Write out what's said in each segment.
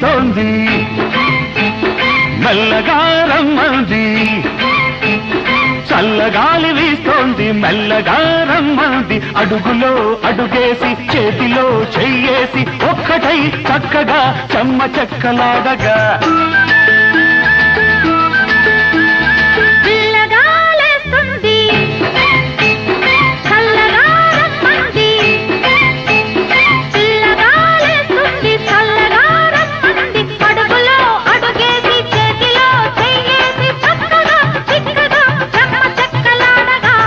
వీస్తోంది మెల్లగా రమ్మంది చల్లగాలి వీస్తోంది మెల్లగా రమ్మంది అడుగులో అడుగేసి చేతిలో చెయ్యేసి ఒక్కటై చక్కగా చెమ్మ చెక్కలాడగా పిల్లగాలేస్తుంది చల్లగా రమ్మంది పిల్లగాలేస్తుంది చల్లగా రమ్మంది అడుగులో అడుగేసి చేతిలో చెయ్యేసి చక్కగా చిక్కగా చెమ్మ చెక్కలాడగా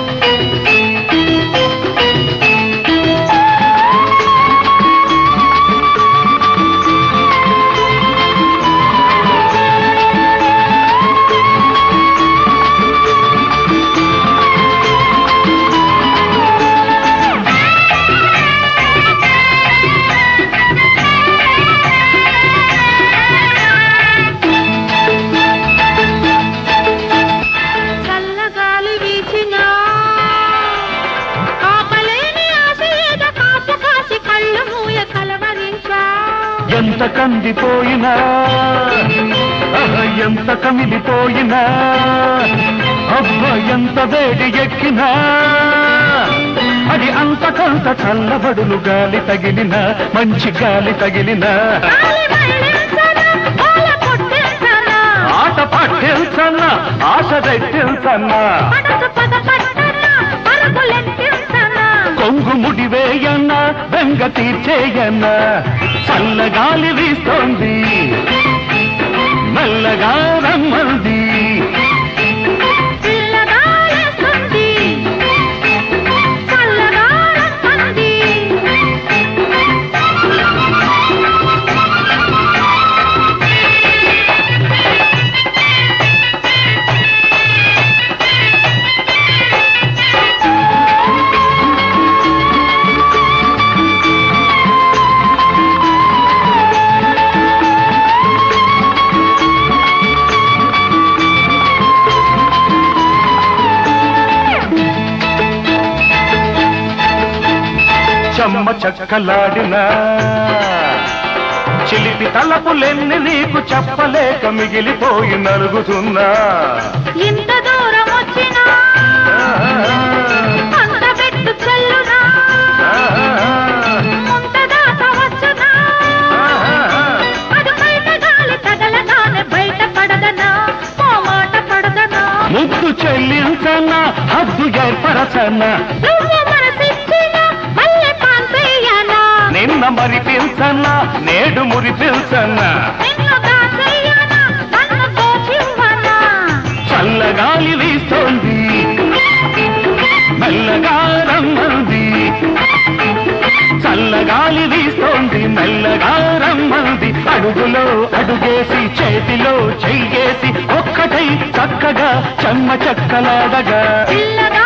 చల్లగాలి వీచినా ఆపలేని ఆశ ఏద కాపు కాసి కళ్ళు మూయ కలవరించా ఎంత కందిపోయినా ఆహా, ఎంత కమిలిపోయినా అబ్బ ఎంత వేడి ఎక్కినా అది అంతకంత చల్లబడులు గాలి తగిలిన మంచి గాలి తగిలిన గాలి మళ్ళించనా పూల పుట్టించనా ఆట పట్టించన్న ఆశ రెట్టించన్న మనసు పద పట్టనా పరుగులెత్తించనా కొంగు ముడివేయన్న బెంగ తీర్చేయన్న చల్లగాలి వీస్తోంది మెల్లగా రమ్మంది పిల్లగాలేస్తుంది చల్లగా రమ్మంది చెమ్మ చక్కలాడిన చిలిపి తలపులెన్ని నీకు చెప్పలేక మిగిలిపోయి నలుగుతున్నా ఇంత దూరం వచ్చినా అంత పెట్టు చెల్లునా ముంత దాకా వచ్చునా అది బయట గాలి తగలగానే బయట పడదనా ఓ మాట పడదనా ముద్దు చెల్లించన్న హద్దు ఏర్పరచన్న నువ్వు మనసిచ్చిన మల్లె పాంతయ్యనా నిన్న మరిపించన్న నేడు మురిపించన్న నిన్ను దాచేయనా నన్ను దోచివ్వనా చల్లగాలి వీస్తోంది మెల్లగా రమ్మంది చల్లగాలి వీస్తోంది మెల్లగా రమ్మంది అడుగులో అడుగేసి చేతిలో చెయ్యేసి ఒక్కటై చక్కగా చెమ్మ చెక్కలాడగా పిల్లగా